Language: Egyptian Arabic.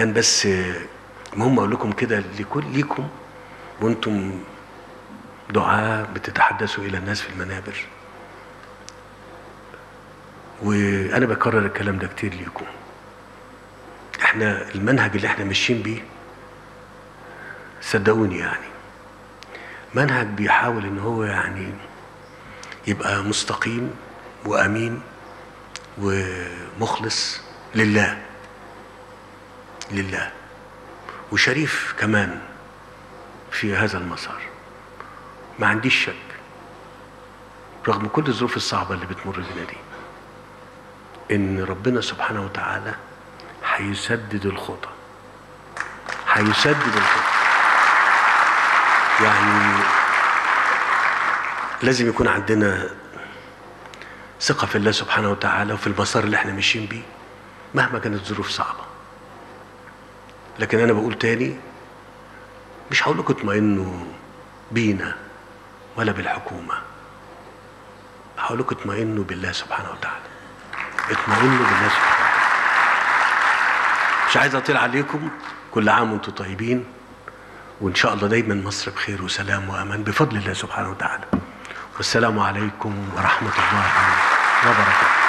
كان بس المهم اقول لكم كده لكل ليكم وانتم دعاء بتتحدثوا الى الناس في المنابر وانا بكرر الكلام ده كتير ليكم احنا المنهج اللي احنا ماشيين بيه صدقوني يعني منهج بيحاول ان هو يعني يبقى مستقيم وامين ومخلص لله لله وشريف كمان في هذا المسار ما عنديش شك رغم كل الظروف الصعبة اللي بتمر بنا دي إن ربنا سبحانه وتعالى هيسدد الخطى هيسدد الخطى يعني لازم يكون عندنا ثقة في الله سبحانه وتعالى وفي المسار اللي احنا ماشيين بيه مهما كانت الظروف صعبة لكن أنا بقول تاني مش هقول لكم اطمئنوا بينا ولا بالحكومة هقول لكم اطمئنوا بالله سبحانه وتعالى اطمئنوا بالله سبحانه وتعالى مش عايز اطيل عليكم كل عام وانتم طيبين وان شاء الله دايما مصر بخير وسلام وامان بفضل الله سبحانه وتعالى والسلام عليكم ورحمه الله وبركاته